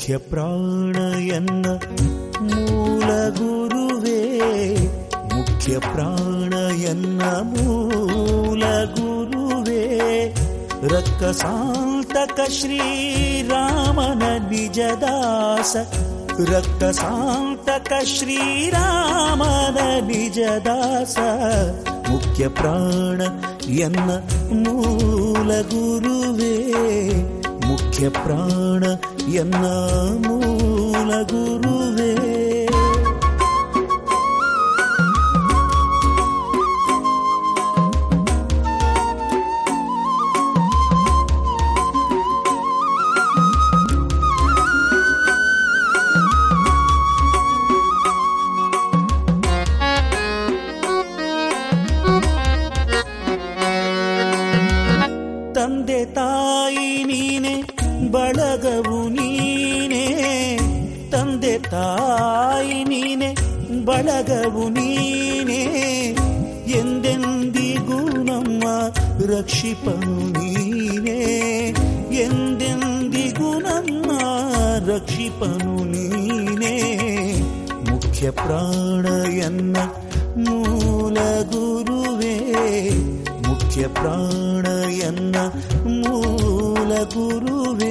ಮುಖ್ಯ ಪ್ರಾಣ ಎನ್ನ ಮೂಲ ಗುರುವೇ ಮುಖ್ಯ ಪ್ರಾಣ ಎನ್ನ ಮೂಲ ಗುರುವೇ ರಕ್ಕಸಾಂತಕ ಶ್ರೀರಾಮನ ನಿಜದಾಸ ರಕ್ತಸಾಂತಕ ಶ್ರೀರಾಮನ ನಿಜದಾಸ ಮುಖ್ಯ ಪ್ರಾಣ ಎನ್ನ ಮೂಲ ಗುರುವೇ ಮುಖ್ಯ ಪ್ರಾಣ ಎನ್ನ ಮೂಲ ಗುರುವೇ ತಂದೆ ತಾಯಿ ನೀನೆ ಬಳಗವು ನೀನೆ ತಂದೆ ತಾಯಿ ನೀನೆ ಬಳಗವು ನೀನೆ ಎಂದೆಂದಿಗೂ ನಮ್ಮ ರಕ್ಷಿಪನು ನೀನೆ ಎಂದೆಂದಿಗೂ ನಮ್ಮ ರಕ್ಷಿಪನು ನೀನೆ ಮುಖ್ಯ ಪ್ರಾಣ ಎನ್ನ ಮೂಲ ಗುರುವೇ ಮುಖ್ಯ ಪ್ರಾಣ ಎನ್ನ ಮೂಲ ಗುರುವೇ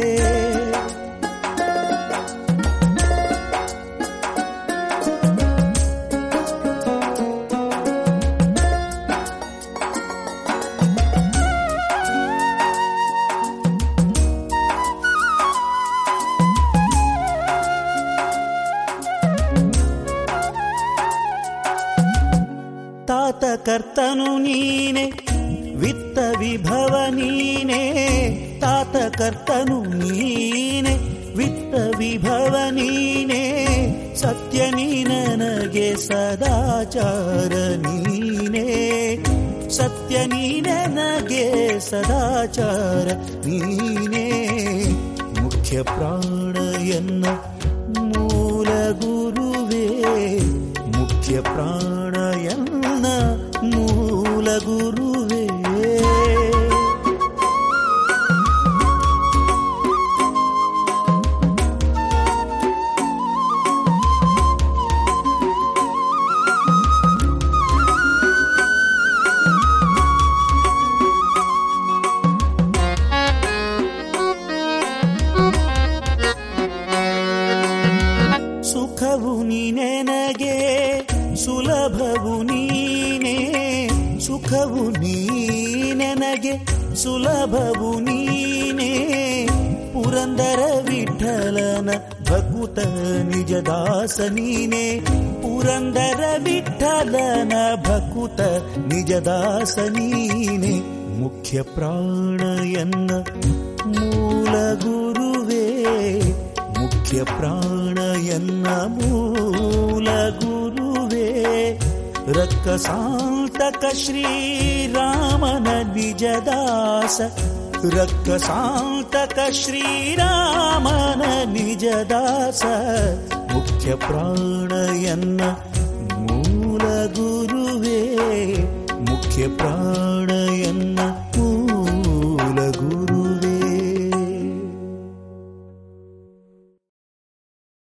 ತಾತ ಕರ್ತನು ನೀನೆ ವಿತ್ತ ವಿಭವ ನೀನೆ ತಾತ ಕರ್ತನು ನೀನೆ ವಿತ್ತ ವಿಭವ ನೀನೆ ಸತ್ಯ ನೀ ನನಗೆ ಸದಾಚಾರ ನೀನೆ ಸತ್ಯ ನೀ ನನಗೆ ಸದಾಚಾರ ನೀನೆ ಮುಖ್ಯ ಪ್ರಾಣ ಎನ್ನ ಮೂಲ ಗುರುವೇ ಮುಖ್ಯ ಪ್ರಾಣ ಎನ್ನ ಮೂಲ ಗುರುವೇ ಸುಖವು ನೀನೆ ನನಗೆ ಸುಲಭವು ನೀನೆ ಸುಖವು ನೀನೆ ನನಗೆ ಸುಲಭವು ನೀನೆ ಪುರಂದರ ವಿಠಲನ ಭಕುತ ನಿಜದಾಸ ನೀನೆ ಪುರಂದರ ವಿಠಲನ ಭಕುತ ನಿಜದಾಸ ನೀನೆ ಮುಖ್ಯ ಪ್ರಾಣ ಎನ್ನ ಮೂಲ ಗುರುವೇ ಮುಖ್ಯ ಪ್ರಾಣ ಎನ್ನ ಮೂಲ ಗುರುವೇ ರಕ್ಕಸಾಂತಕ ಶ್ರೀರಾಮನ ನಿಜದಾಸ ರಕ್ಕಸಾಂತಕ ಶ್ರೀರಾಮನ ನಿಜದಾಸ ಮುಖ್ಯ ಪ್ರಾಣ ಎನ್ನ ಮೂಲ ಗುರುವೇ ಮುಖ್ಯ ಪ್ರಾಣ